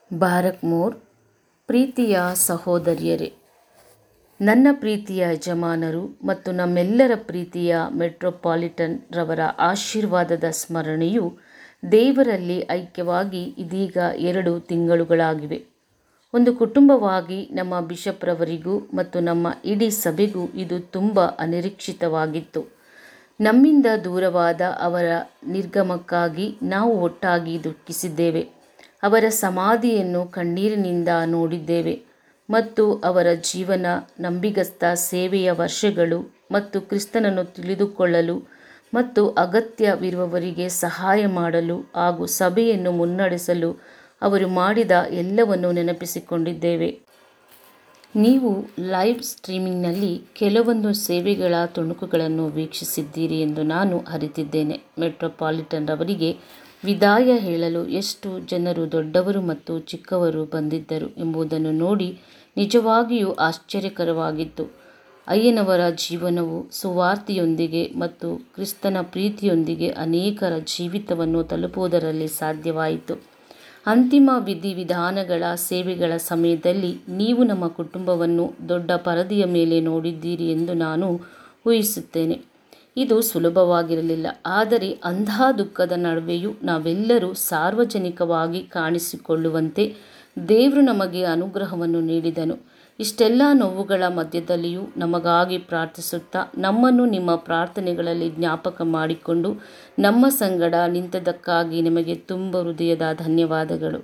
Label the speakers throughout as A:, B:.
A: Barak more ಪ್ರೀತಿಯ ಸಹೋದರಿಯರೇ ನನ್ನ ಪ್ರೀತಿಯ ಯಜಮಾನರು ಮತ್ತು ನಮ್ಮೆಲ್ಲರ ಪ್ರೀತಿಯ ಮೆಟ್ರೋಪಾಲಿಟನ್ ರವರ ಆಶೀರ್ವಾದದ ಸ್ಮರಣೆಯು ದೇವರಲ್ಲಿ ಐಕ್ಯವಾಗಿ ಇದೀಗ ಎರಡು ತಿಂಗಳುಗಳಾಗಿವೆ ಒಂದು ಕುಟುಂಬವಾಗಿ ನಮ್ಮ ಬಿಷಪ್ ರವರಿಗೂ ಮತ್ತು ನಮ್ಮ ಇಡೀ ಸಭೆಗೂ ಇದು ತುಂಬ ಅನಿರೀಕ್ಷಿತವಾಗಿತ್ತು ನಮ್ಮಿಂದ ದೂರವಾದ ಅವರ ನಿರ್ಗಮಕ್ಕಾಗಿ ನಾವು ಒಟ್ಟಾಗಿ ದುಃಖಿಸಿದ್ದೇವೆ ಅವರ ಸಮಾಧಿಯನ್ನು ಕಣ್ಣೀರಿನಿಂದ ನೋಡಿದ್ದೇವೆ ಮತ್ತು ಅವರ ಜೀವನ ನಂಬಿಗಸ್ತ ಸೇವೆಯ ವರ್ಷಗಳು ಮತ್ತು ಕ್ರಿಸ್ತನನ್ನು ತಿಳಿದುಕೊಳ್ಳಲು ಮತ್ತು ಅಗತ್ಯವಿರುವವರಿಗೆ ಸಹಾಯ ಮಾಡಲು ಹಾಗೂ ಸಭೆಯನ್ನು ಮುನ್ನಡೆಸಲು ಅವರು ಮಾಡಿದ ಎಲ್ಲವನ್ನೂ ನೆನಪಿಸಿಕೊಂಡಿದ್ದೇವೆ ನೀವು ಲೈವ್ ಸ್ಟ್ರೀಮಿಂಗ್ನಲ್ಲಿ ಕೆಲವೊಂದು ಸೇವೆಗಳ ತುಣುಕುಗಳನ್ನು ವೀಕ್ಷಿಸಿದ್ದೀರಿ ಎಂದು ನಾನು ಅರಿತಿದ್ದೇನೆ ಮೆಟ್ರೋಪಾಲಿಟನ್ ರವರಿಗೆ ವಿದಾಯ ಹೇಳಲು ಎಷ್ಟು ಜನರು ದೊಡ್ಡವರು ಮತ್ತು ಚಿಕ್ಕವರು ಬಂದಿದ್ದರು ಎಂಬುದನ್ನು ನೋಡಿ ನಿಜವಾಗಿಯೂ ಆಶ್ಚರ್ಯಕರವಾಗಿತ್ತು ಅಯ್ಯನವರ ಜೀವನವು ಸುವಾರ್ತೆಯೊಂದಿಗೆ ಮತ್ತು ಕ್ರಿಸ್ತನ ಪ್ರೀತಿಯೊಂದಿಗೆ ಅನೇಕರ ಜೀವಿತವನ್ನು ತಲುಪುವುದರಲ್ಲಿ ಸಾಧ್ಯವಾಯಿತು ಅಂತಿಮ ವಿಧಿವಿಧಾನಗಳ ಸೇವೆಗಳ ಸಮಯದಲ್ಲಿ ನೀವು ನಮ್ಮ ಕುಟುಂಬವನ್ನು ದೊಡ್ಡ ಪರದೆಯ ಮೇಲೆ ನೋಡಿದ್ದೀರಿ ಎಂದು ನಾನು ಊಹಿಸುತ್ತೇನೆ ಇದು ಸುಲಭವಾಗಿರಲಿಲ್ಲ ಆದರೆ ಅಂಥ ದುಃಖದ ನಡುವೆಯೂ ನಾವೆಲ್ಲರೂ ಸಾರ್ವಜನಿಕವಾಗಿ ಕಾಣಿಸಿಕೊಳ್ಳುವಂತೆ ದೇವರು ನಮಗೆ ಅನುಗ್ರಹವನ್ನು ನೀಡಿದನು ಇಷ್ಟೆಲ್ಲ ನೋವುಗಳ ಮಧ್ಯದಲ್ಲಿಯೂ ನಮಗಾಗಿ ಪ್ರಾರ್ಥಿಸುತ್ತಾ ನಮ್ಮನ್ನು ನಿಮ್ಮ ಪ್ರಾರ್ಥನೆಗಳಲ್ಲಿ ಜ್ಞಾಪಕ ಮಾಡಿಕೊಂಡು ನಮ್ಮ ಸಂಗಡ ನಿಂತದ್ದಕ್ಕಾಗಿ ನಿಮಗೆ ತುಂಬ ಹೃದಯದ ಧನ್ಯವಾದಗಳು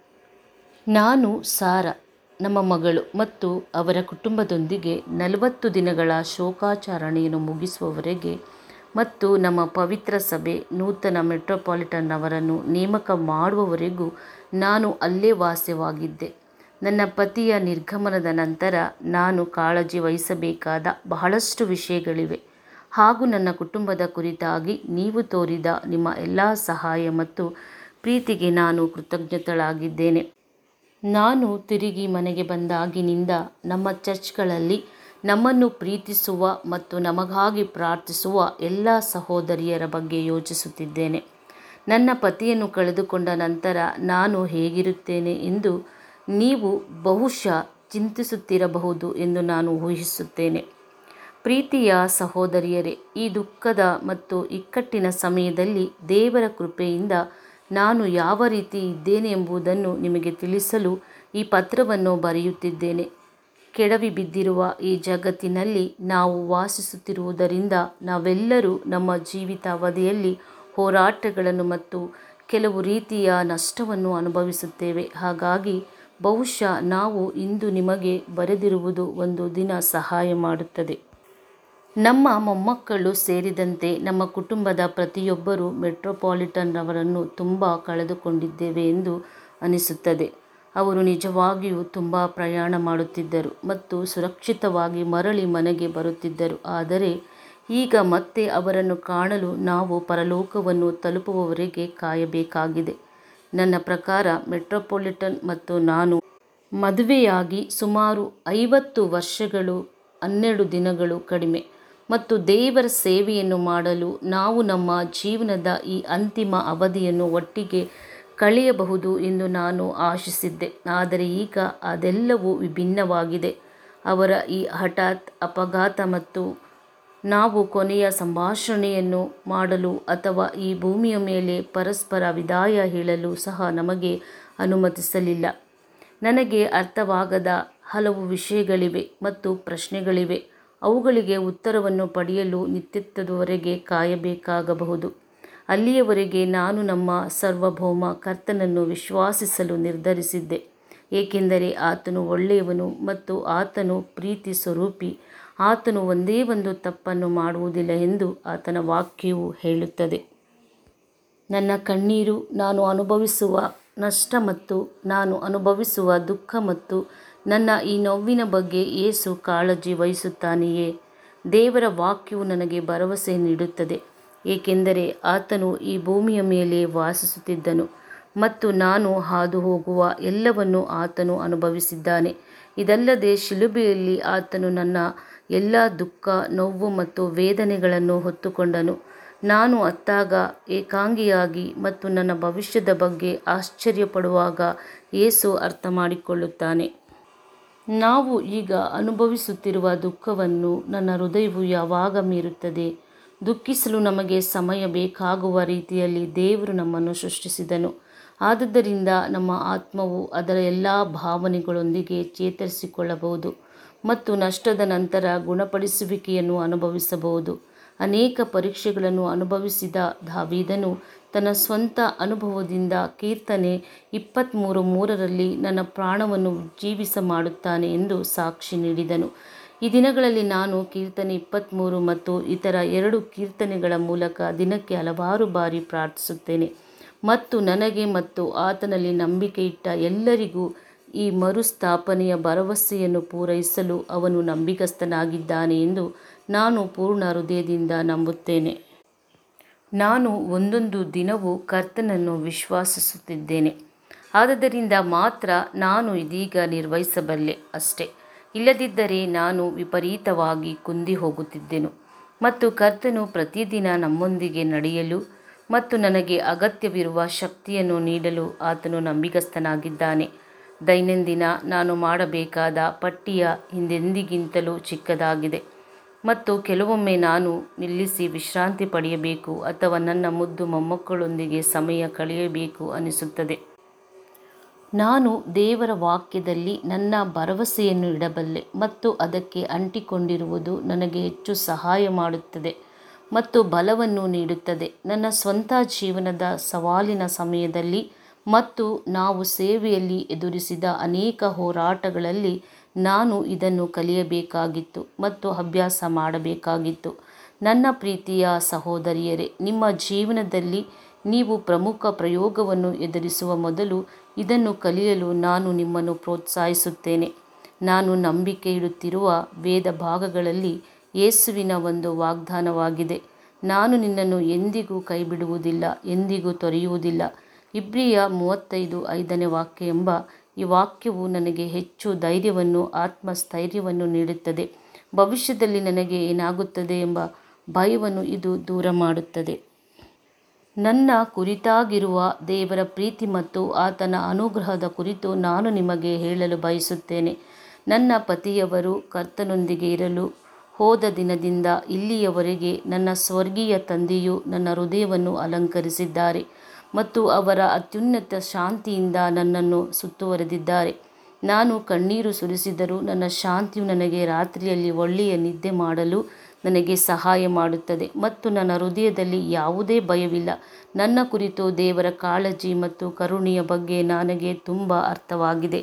A: ನಾನು ಸಾರಾ ನಮ್ಮ ಮಗಳು ಮತ್ತು ಅವರ ಕುಟುಂಬದೊಂದಿಗೆ ನಲವತ್ತು ದಿನಗಳ ಶೋಕಾಚರಣೆಯನ್ನು ಮುಗಿಸುವವರೆಗೆ ಮತ್ತು ನಮ್ಮ ಪವಿತ್ರ ಸಭೆ ನೂತನ ಮೆಟ್ರೋಪಾಲಿಟನ್ ಅವರನ್ನು ನೇಮಕ ಮಾಡುವವರೆಗೂ ನಾನು ಅಲ್ಲೇ ವಾಸವಾಗಿದ್ದೆ ನನ್ನ ಪತಿಯ ನಿರ್ಗಮನದ ನಂತರ ನಾನು ಕಾಳಜಿ ವಹಿಸಬೇಕಾದ ಬಹಳಷ್ಟು ವಿಷಯಗಳಿವೆ ಹಾಗೂ ನನ್ನ ಕುಟುಂಬದ ಕುರಿತಾಗಿ ನೀವು ತೋರಿದ ನಿಮ್ಮ ಎಲ್ಲ ಸಹಾಯ ಮತ್ತು ಪ್ರೀತಿಗೆ ನಾನು ಕೃತಜ್ಞತಳಾಗಿದ್ದೇನೆ ನಾನು ತಿರುಗಿ ಮನೆಗೆ ಬಂದಾಗಿನಿಂದ ನಮ್ಮ ಚರ್ಚ್ಗಳಲ್ಲಿ ನಮ್ಮನ್ನು ಪ್ರೀತಿಸುವ ಮತ್ತು ನಮಗಾಗಿ ಪ್ರಾರ್ಥಿಸುವ ಎಲ್ಲ ಸಹೋದರಿಯರ ಬಗ್ಗೆ ಯೋಚಿಸುತ್ತಿದ್ದೇನೆ ನನ್ನ ಪತಿಯನ್ನು ಕಳೆದುಕೊಂಡ ನಂತರ ನಾನು ಹೇಗಿರುತ್ತೇನೆ ಎಂದು ನೀವು ಬಹುಶಃ ಚಿಂತಿಸುತ್ತಿರಬಹುದು ಎಂದು ನಾನು ಊಹಿಸುತ್ತೇನೆ ಪ್ರೀತಿಯ ಸಹೋದರಿಯರೇ ಈ ದುಃಖದ ಮತ್ತು ಇಕ್ಕಟ್ಟಿನ ಸಮಯದಲ್ಲಿ ದೇವರ ಕೃಪೆಯಿಂದ ನಾನು ಯಾವ ರೀತಿ ಇದ್ದೇನೆ ಎಂಬುದನ್ನು ನಿಮಗೆ ತಿಳಿಸಲು ಈ ಪತ್ರವನ್ನು ಬರೆಯುತ್ತಿದ್ದೇನೆ ಕೆಡವಿ ಬಿದ್ದಿರುವ ಈ ಜಗತ್ತಿನಲ್ಲಿ ನಾವು ವಾಸಿಸುತ್ತಿರುವುದರಿಂದ ನಾವೆಲ್ಲರೂ ನಮ್ಮ ಜೀವಿತಾವಧಿಯಲ್ಲಿ ಹೋರಾಟಗಳನ್ನು ಮತ್ತು ಕೆಲವು ರೀತಿಯ ನಷ್ಟವನ್ನು ಅನುಭವಿಸುತ್ತೇವೆ ಹಾಗಾಗಿ ಬಹುಶಃ ನಾವು ಇಂದು ನಿಮಗೆ ಬರೆದಿರುವುದು ಒಂದು ದಿನ ಸಹಾಯ ಮಾಡುತ್ತದೆ ನಮ್ಮ ಮೊಮ್ಮಕ್ಕಳು ಸೇರಿದಂತೆ ನಮ್ಮ ಕುಟುಂಬದ ಪ್ರತಿಯೊಬ್ಬರೂ ಮೆಟ್ರೋಪಾಲಿಟನ್ ರವರನ್ನು ತುಂಬ ಕಳೆದುಕೊಂಡಿದ್ದೇವೆ ಎಂದು ಅನಿಸುತ್ತದೆ ಅವರು ನಿಜವಾಗಿಯೂ ತುಂಬ ಪ್ರಯಾಣ ಮಾಡುತ್ತಿದ್ದರು ಮತ್ತು ಸುರಕ್ಷಿತವಾಗಿ ಮರಳಿ ಮನೆಗೆ ಬರುತ್ತಿದ್ದರು ಆದರೆ ಈಗ ಮತ್ತೆ ಅವರನ್ನು ಕಾಣಲು ನಾವು ಪರಲೋಕವನ್ನು ತಲುಪುವವರೆಗೆ ಕಾಯಬೇಕಾಗಿದೆ ನನ್ನ ಪ್ರಕಾರ ಮೆಟ್ರೋಪಾಲಿಟನ್ ಮತ್ತು ನಾನು ಮದುವೆಯಾಗಿ ಸುಮಾರು ಐವತ್ತು ವರ್ಷಗಳು ಹನ್ನೆರಡು ದಿನಗಳು ಕಡಿಮೆ ಮತ್ತು ದೇವರ ಸೇವೆಯನ್ನು ಮಾಡಲು ನಾವು ನಮ್ಮ ಜೀವನದ ಈ ಅಂತಿಮ ಅವಧಿಯನ್ನು ಒಟ್ಟಿಗೆ ಕಳೆಯಬಹುದು ಎಂದು ನಾನು ಆಶಿಸಿದ್ದೆ ಆದರೆ ಈಗ ಅದೆಲ್ಲವೂ ವಿಭಿನ್ನವಾಗಿದೆ ಅವರ ಈ ಹಠಾತ್ ಅಪಘಾತ ಮತ್ತು ನಾವು ಕೊನೆಯ ಸಂಭಾಷಣೆಯನ್ನು ಮಾಡಲು ಅಥವಾ ಈ ಭೂಮಿಯ ಮೇಲೆ ಪರಸ್ಪರ ವಿದಾಯ ಹೇಳಲು ಸಹ ನಮಗೆ ಅನುಮತಿಸಲಿಲ್ಲ ನನಗೆ ಅರ್ಥವಾಗದ ಹಲವು ವಿಷಯಗಳಿವೆ ಮತ್ತು ಪ್ರಶ್ನೆಗಳಿವೆ ಅವುಗಳಿಗೆ ಉತ್ತರವನ್ನು ಪಡೆಯಲು ನಿತ್ಯತ್ವದವರೆಗೆ ಕಾಯಬೇಕಾಗಬಹುದು ಅಲ್ಲಿಯವರೆಗೆ ನಾನು ನಮ್ಮ ಸಾರ್ವಭೌಮ ಕರ್ತನನ್ನು ವಿಶ್ವಾಸಿಸಲು ನಿರ್ಧರಿಸಿದ್ದೆ ಏಕೆಂದರೆ ಆತನು ಒಳ್ಳೆಯವನು ಮತ್ತು ಆತನು ಪ್ರೀತಿ ಸ್ವರೂಪಿ ಆತನು ಒಂದೇ ಒಂದು ತಪ್ಪನ್ನು ಮಾಡುವುದಿಲ್ಲ ಎಂದು ಆತನ ವಾಕ್ಯವು ಹೇಳುತ್ತದೆ ನನ್ನ ಕಣ್ಣೀರು ನಾನು ಅನುಭವಿಸುವ ನಷ್ಟ ಮತ್ತು ನಾನು ಅನುಭವಿಸುವ ದುಃಖ ಮತ್ತು ನನ್ನ ಈ ನೋವಿನ ಬಗ್ಗೆ ಏಸು ಕಾಳಜಿ ವಹಿಸುತ್ತಾನೆಯೇ ದೇವರ ವಾಕ್ಯವು ನನಗೆ ಭರವಸೆ ನೀಡುತ್ತದೆ ಏಕೆಂದರೆ ಆತನು ಈ ಭೂಮಿಯ ಮೇಲೆ ವಾಸಿಸುತ್ತಿದ್ದನು ಮತ್ತು ನಾನು ಹಾದು ಹೋಗುವ ಎಲ್ಲವನ್ನು ಆತನು ಅನುಭವಿಸಿದ್ದಾನೆ ಇದಲ್ಲದೆ ಶಿಲುಬೆಯಲ್ಲಿ ಆತನು ನನ್ನ ಎಲ್ಲ ದುಃಖ ನೋವು ಮತ್ತು ವೇದನೆಗಳನ್ನು ಹೊತ್ತುಕೊಂಡನು ನಾನು ಅತ್ತಾಗ ಏಕಾಂಗಿಯಾಗಿ ಮತ್ತು ನನ್ನ ಭವಿಷ್ಯದ ಬಗ್ಗೆ ಆಶ್ಚರ್ಯಪಡುವಾಗ ಯೇಸು ಅರ್ಥಮಾಡಿಕೊಳ್ಳುತ್ತಾನೆ. ನಾವು ಈಗ ಅನುಭವಿಸುತ್ತಿರುವ ದುಃಖವನ್ನು ನನ್ನ ಹೃದಯವು ಯಾವಾಗ ಮೀರುತ್ತದೆ. ದುಃಖಿಸಲು ನಮಗೆ ಸಮಯ ಬೇಕಾಗುವ ರೀತಿಯಲ್ಲಿ ದೇವರು ನಮ್ಮನ್ನು ಸೃಷ್ಟಿಸಿದನು. ಆದದರಿಂದ ನಮ್ಮ ಆತ್ಮವು ಅದರ ಎಲ್ಲಾ ಭಾವನೆಗಳೊಂದಿಗೆ ಚೇತರಿಸಿಕೊಳ್ಳಬಹುದು ಮತ್ತು ನಷ್ಟದ ನಂತರ ಗುಣಪಡಿಸುವಿಕೆಯನ್ನು ಅನುಭವಿಸಬಹುದು. ಅನೇಕ ಪರೀಕ್ಷೆಗಳನ್ನು ಅನುಭವಿಸಿದ ದಾವೀದನು ತನ್ನ ಸ್ವಂತ ಅನುಭವದಿಂದ ಕೀರ್ತನೆ ಇಪ್ಪತ್ತಮೂರು ಮೂರರಲ್ಲಿ ನನ್ನ ಪ್ರಾಣವನ್ನು ಉಜ್ಜೀವಿಸಮಾಡುತ್ತಾನೆ ಎಂದು ಸಾಕ್ಷಿ ನೀಡಿದನು. ಈ ದಿನಗಳಲ್ಲಿ ನಾನು ಕೀರ್ತನೆ ಇಪ್ಪತ್ತಮೂರು ಮತ್ತು ಇತರ ಎರಡು ಕೀರ್ತನೆಗಳ ಮೂಲಕ ದಿನಕ್ಕೆ ಹಲವಾರು ಬಾರಿ ಪ್ರಾರ್ಥಿಸುತ್ತೇನೆ ಮತ್ತು ನನಗೆ ಮತ್ತು ಆತನಲ್ಲಿ ನಂಬಿಕೆಯಿಟ್ಟ ಎಲ್ಲರಿಗೂ ಈ ಮರುಸ್ಥಾಪನೆಯ ಭರವಸೆಯನ್ನು ಪೂರೈಸಲು ಅವನು ನಂಬಿಗಸ್ತನಾಗಿದ್ದಾನೆ ಎಂದು ನಾನು ಪೂರ್ಣ ಹೃದಯದಿಂದ ನಂಬುತ್ತೇನೆ. ನಾನು ಒಂದೊಂದು ದಿನವೂ ಕರ್ತನನ್ನು ವಿಶ್ವಾಸಿಸುತ್ತಿದ್ದೇನೆ. ಆದದರಿಂದ ಮಾತ್ರ ನಾನು ಇದೀಗ ನಿರ್ವಹಿಸಬಲ್ಲೆ ಅಷ್ಟೆ. ಇಲ್ಲದಿದ್ದರೆ ನಾನು ವಿಪರೀತವಾಗಿ ಕುಂದಿಹೋಗುತ್ತಿದ್ದೆನು. ಮತ್ತು ಕರ್ತನು ಪ್ರತಿದಿನ ನಮ್ಮೊಂದಿಗೆ ನಡೆಯಲು ಮತ್ತು ನನಗೆ ಅಗತ್ಯವಿರುವ ಶಕ್ತಿಯನ್ನು ನೀಡಲು ಆತನು ನಂಬಿಗಸ್ತನಾಗಿದ್ದಾನೆ. ದೈನಂದಿನ ನಾನು ಮಾಡಬೇಕಾದ ಪಟ್ಟಿಯು ಹಿಂದೆಂದಿಗಿಂತಲೂ ಚಿಕ್ಕದಾಗಿದೆ ಮತ್ತು ಕೆಲವೊಮ್ಮೆ ನಾನು ನಿಲ್ಲಿಸಿ ವಿಶ್ರಾಂತಿ ಪಡೆಯಬೇಕು ಅಥವಾ ನನ್ನ ಮುದ್ದು ಮೊಮ್ಮಕ್ಕಳೊಂದಿಗೆ ಸಮಯ ಕಳೆಯಬೇಕು ಅನಿಸುತ್ತದೆ. ನಾನು ದೇವರ ವಾಕ್ಯದಲ್ಲಿ ನನ್ನ ಭರವಸೆಯನ್ನು ಇಡಬಲ್ಲೆ ಮತ್ತು ಅದಕ್ಕೆ ಅಂಟಿಕೊಂಡಿರುವುದು ನನಗೆ ಹೆಚ್ಚು ಸಹಾಯ ಮಾಡುತ್ತದೆ ಮತ್ತು ಬಲವನ್ನು ನೀಡುತ್ತದೆ. ನನ್ನ ಸ್ವಂತ ಜೀವನದ ಸವಾಲಿನ ಸಮಯದಲ್ಲಿ ಮತ್ತು ನಾವು ಸೇವೆಯಲ್ಲಿ ಎದುರಿಸಿದ ಅನೇಕ ಹೋರಾಟಗಳಲ್ಲಿ ನಾನು ಇದನ್ನು ಕಲಿಯಬೇಕಾಗಿತ್ತು ಮತ್ತು ಅಭ್ಯಾಸ ಮಾಡಬೇಕಾಗಿತ್ತು. ನನ್ನ ಪ್ರೀತಿಯ ಸಹೋದರಿಯರೇ, ನಿಮ್ಮ ಜೀವನದಲ್ಲಿ ನೀವು ಪ್ರಮುಖ ಪ್ರಯೋಗವನ್ನು ಎದುರಿಸುವ ಮೊದಲು ಇದನ್ನು ಕಲಿಯಲು ನಾನು ನಿಮ್ಮನ್ನು ಪ್ರೋತ್ಸಾಹಿಸುತ್ತೇನೆ. ನಾನು ನಂಬಿಕೆಯಿಡುತ್ತಿರುವ ವೇದಭಾಗಗಳಲ್ಲಿ ಯೇಸುವಿನ ಒಂದು ವಾಗ್ದಾನವಾಗಿದೆ, ನಾನು ನಿನ್ನನ್ನು ಎಂದಿಗೂ ಕೈಬಿಡುವುದಿಲ್ಲ, ಎಂದಿಗೂ ತೊರೆಯುವುದಿಲ್ಲ. ಇಬ್ರಿಯ ಮೂವತ್ತೈದು ಐದನೇ ವಾಕ್ಯ ಎಂಬ ಈ ವಾಕ್ಯವು ನನಗೆ ಹೆಚ್ಚು ಧೈರ್ಯವನ್ನೂ ಆತ್ಮಸ್ಥೈರ್ಯವನ್ನೂ ನೀಡುತ್ತದೆ, ಭವಿಷ್ಯದಲ್ಲಿ ನನಗೆ ಏನಾಗುತ್ತದೆ ಎಂಬ ಭಯವನ್ನು ಇದು ದೂರಮಾಡುತ್ತದೆ. ನನ್ನ ಕುರಿತಾಗಿರುವ ದೇವರ ಪ್ರೀತಿ ಮತ್ತು ಆತನ ಅನುಗ್ರಹದ ಕುರಿತು ನಾನು ನಿಮಗೆ ಹೇಳಲು ಬಯಸುತ್ತೇನೆ. ನನ್ನ ಪತಿಯವರು ಕರ್ತನೊಂದಿಗೆ ಇರಲು ಹೋದ ದಿನದಿಂದ ಇಲ್ಲಿಯವರೆಗೆ ನನ್ನ ಸ್ವರ್ಗೀಯ ತಂದೆಯು ನನ್ನ ಹೃದಯವನ್ನು ಅಲಂಕರಿಸಿದ್ದಾರೆ ಮತ್ತು ಅವರ ಅತ್ಯುನ್ನತ ಶಾಂತಿಯಿಂದ ನನ್ನನ್ನು ಸುತ್ತುವರೆದಿದ್ದಾರೆ. ನಾನು ಕಣ್ಣೀರು ಸುರಿಸಿದರೂ ನನ್ನ ಶಾಂತಿಯು ನನಗೆ ರಾತ್ರಿಯಲ್ಲಿ ಒಳ್ಳೆಯ ನಿದ್ದೆ ಮಾಡಲು ನನಗೆ ಸಹಾಯ ಮಾಡುತ್ತದೆ ಮತ್ತು ನನ್ನ ಹೃದಯದಲ್ಲಿ ಯಾವುದೇ ಭಯವಿಲ್ಲ. ನನ್ನ ಕುರಿತು ದೇವರ ಕಾಳಜಿ ಮತ್ತು ಕರುಣೆಯ ಬಗ್ಗೆ ನನಗೆ ತುಂಬಾ ಅರ್ಥವಾಗಿದೆ.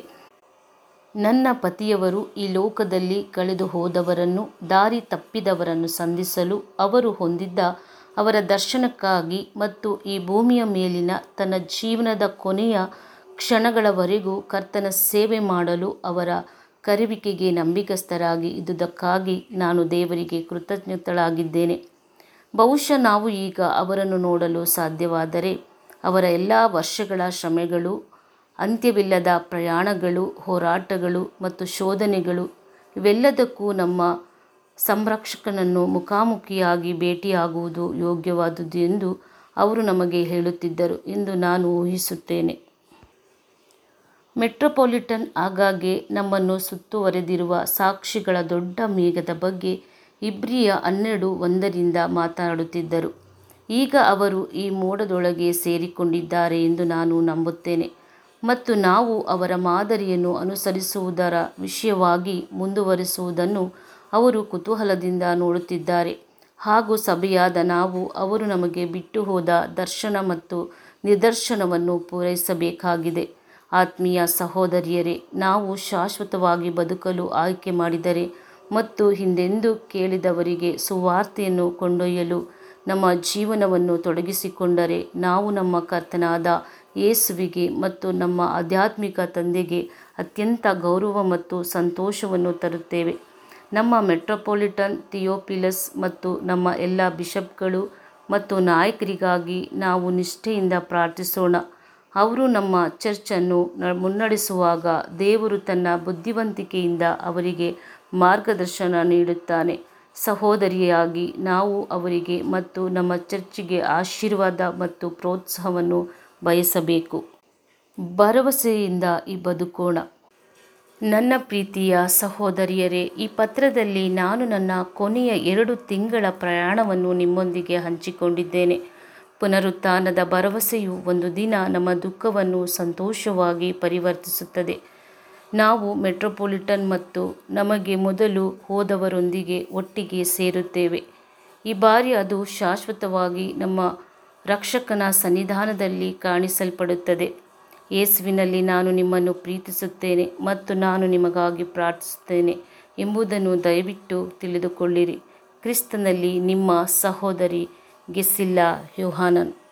A: ನನ್ನ ಪತಿಯವರು ಈ ಲೋಕದಲ್ಲಿ ಕಳೆದುಹೋದವರನ್ನು, ದಾರಿ ತಪ್ಪಿದವರನ್ನು ಸಂಧಿಸಲು ಅವರು ಹೊಂದಿದ್ದ ಅವರ ದರ್ಶನಕ್ಕಾಗಿ ಮತ್ತು ಈ ಭೂಮಿಯ ಮೇಲಿನ ತನ್ನ ಜೀವನದ ಕೊನೆಯ ಕ್ಷಣಗಳವರೆಗೂ ಕರ್ತನ ಸೇವೆ ಮಾಡಲು ಅವರ ಕರೆಯುವಿಕೆಗೆ ನಂಬಿಗಸ್ತರಾಗಿ ಇದ್ದುದಕ್ಕಾಗಿ ನಾನು ದೇವರಿಗೆ ಕೃತಜ್ಞಳಾಗಿದ್ದೇನೆ. ಬಹುಶಃ ನಾವು ಈಗ ಅವರನ್ನು ನೋಡಲು ಸಾಧ್ಯವಾದರೆ ಅವರ ಎಲ್ಲಾ ವರ್ಷಗಳ ಶ್ರಮೆಗಳು, ಅಂತ್ಯವಿಲ್ಲದ ಪ್ರಯಾಣಗಳು, ಹೋರಾಟಗಳು ಮತ್ತು ಶೋಧನೆಗಳು ಇವೆಲ್ಲದಕ್ಕೂ ನಮ್ಮ ಸಂರಕ್ಷಕನನ್ನು ಮುಖಾಮುಖಿಯಾಗಿ ಭೇಟಿಯಾಗುವುದು ಯೋಗ್ಯವಾದುದು ಎಂದು ಅವರು ನಮಗೆ ಹೇಳುತ್ತಿದ್ದರು ಎಂದು ನಾನು ಊಹಿಸುತ್ತೇನೆ. ಮೆಟ್ರೋಪಾಲಿಟನ್ ಆಗಾಗ್ಗೆ ನಮ್ಮನ್ನು ಸುತ್ತುವರೆದಿರುವ ಸಾಕ್ಷಿಗಳ ದೊಡ್ಡ ಮೇಘದ ಬಗ್ಗೆ ಇಬ್ರಿಯ ಹನ್ನೆರಡು ಒಂದರಿಂದ ಮಾತನಾಡುತ್ತಿದ್ದರು. ಈಗ ಅವರು ಈ ಮೋಡದೊಳಗೆ ಸೇರಿಕೊಂಡಿದ್ದಾರೆ ಎಂದು ನಾನು ನಂಬುತ್ತೇನೆ ಮತ್ತು ನಾವು ಅವರ ಮಾದರಿಯನ್ನು ಅನುಸರಿಸುವುದರ ವಿಷಯವಾಗಿ ಮುಂದುವರಿಯುವುದನ್ನು ಅವರು ಕುತೂಹಲದಿಂದ ನೋಡುತ್ತಿದ್ದಾರೆ ಹಾಗೂ ಸಭೆಯಾದ ನಾವು ಅವರು ನಮಗೆ ಬಿಟ್ಟುಹೋದ ದರ್ಶನ ಮತ್ತು ನಿದರ್ಶನವನ್ನು ಪೂರೈಸಬೇಕಾಗಿದೆ. ಆತ್ಮೀಯ ಸಹೋದರಿಯರೇ, ನಾವು ಶಾಶ್ವತವಾಗಿ ಬದುಕಲು ಆಯ್ಕೆ ಮಾಡಿದರೆ ಮತ್ತು ಹಿಂದೆಂದೂ ಕೇಳದವರಿಗೆ ಸುವಾರ್ತೆಯನ್ನು ಕೊಂಡೊಯ್ಯಲು ನಮ್ಮ ಜೀವನವನ್ನು ತೊಡಗಿಸಿಕೊಂಡರೆ ನಾವು ನಮ್ಮ ಕರ್ತನಾದ ಯೇಸುವಿಗೆ ಮತ್ತು ನಮ್ಮ ಆಧ್ಯಾತ್ಮಿಕ ತಂದೆಗೆ ಅತ್ಯಂತ ಗೌರವ ಮತ್ತು ಸಂತೋಷವನ್ನು ತರುತ್ತೇವೆ. ನಮ್ಮ ಮೆಟ್ರೋಪಾಲಿಟನ್ ಥಿಯೋಫಿಲಸ್ ಮತ್ತು ನಮ್ಮ ಎಲ್ಲಾ ಬಿಷಪ್ಗಳು ಮತ್ತು ನಾಯಕರಿಗಾಗಿ ನಾವು ನಿಷ್ಠೆಯಿಂದ ಪ್ರಾರ್ಥಿಸೋಣ. ಅವರು ನಮ್ಮ ಚರ್ಚ್ ಅನ್ನು ಮುನ್ನಡೆಸುವಾಗ ದೇವರು ತನ್ನ ಬುದ್ಧಿವಂತಿಕೆಯಿಂದ ಅವರಿಗೆ ಮಾರ್ಗದರ್ಶನ ನೀಡುತ್ತಾನೆ. ಸಹೋದರಿಯಾಗಿ ನಾವು ಅವರಿಗೆ ಮತ್ತು ನಮ್ಮ ಚರ್ಚಿಗೆ ಆಶೀರ್ವಾದ ಮತ್ತು ಪ್ರೋತ್ಸಾಹವನ್ನು ಬಯಸಬೇಕು. ಭರವಸೆಯಿಂದ ಬದುಕೋಣ. ನನ್ನ ಪ್ರೀತಿಯ ಸಹೋದರಿಯರೇ, ಈ ಪತ್ರದಲ್ಲಿ ನಾನು ನನ್ನ ಕೊನೆಯ ಎರಡು ತಿಂಗಳ ಪ್ರಯಾಣವನ್ನು ನಿಮ್ಮೊಂದಿಗೆ ಹಂಚಿಕೊಂಡಿದ್ದೇನೆ. ಪುನರುತ್ಥಾನದ ಭರವಸೆಯು ಒಂದು ದಿನ ನಮ್ಮ ದುಃಖವನ್ನು ಸಂತೋಷವಾಗಿ ಪರಿವರ್ತಿಸುತ್ತದೆ. ನಾವು ಮೆಟ್ರೋಪಾಲಿಟನ್ ಮತ್ತು ನಮಗೆ ಮೊದಲು ಹೋದವರೊಂದಿಗೆ ಒಟ್ಟಿಗೆ ಸೇರುತ್ತೇವೆ. ಈ ಬಾರಿ ಅದು ಶಾಶ್ವತವಾಗಿ ನಮ್ಮ ರಕ್ಷಕನ ಸನ್ನಿಧಾನದಲ್ಲಿ ಕಾಣಿಸಲ್ಪಡುತ್ತದೆ. ಯೇಸುವಿನಲ್ಲಿ ನಾನು ನಿಮ್ಮನ್ನು ಪ್ರೀತಿಸುತ್ತೇನೆ ಮತ್ತು ನಾನು ನಿಮಗಾಗಿ ಪ್ರಾರ್ಥಿಸುತ್ತೇನೆ ಎಂಬುದನ್ನು ದಯವಿಟ್ಟು ತಿಳಿದುಕೊಳ್ಳಿರಿ. ಕ್ರಿಸ್ತನಲ್ಲಿ ನಿಮ್ಮ ಸಹೋದರಿ ಗೆಸಿಲ್ಲಾ ಯೋಹಾನನ್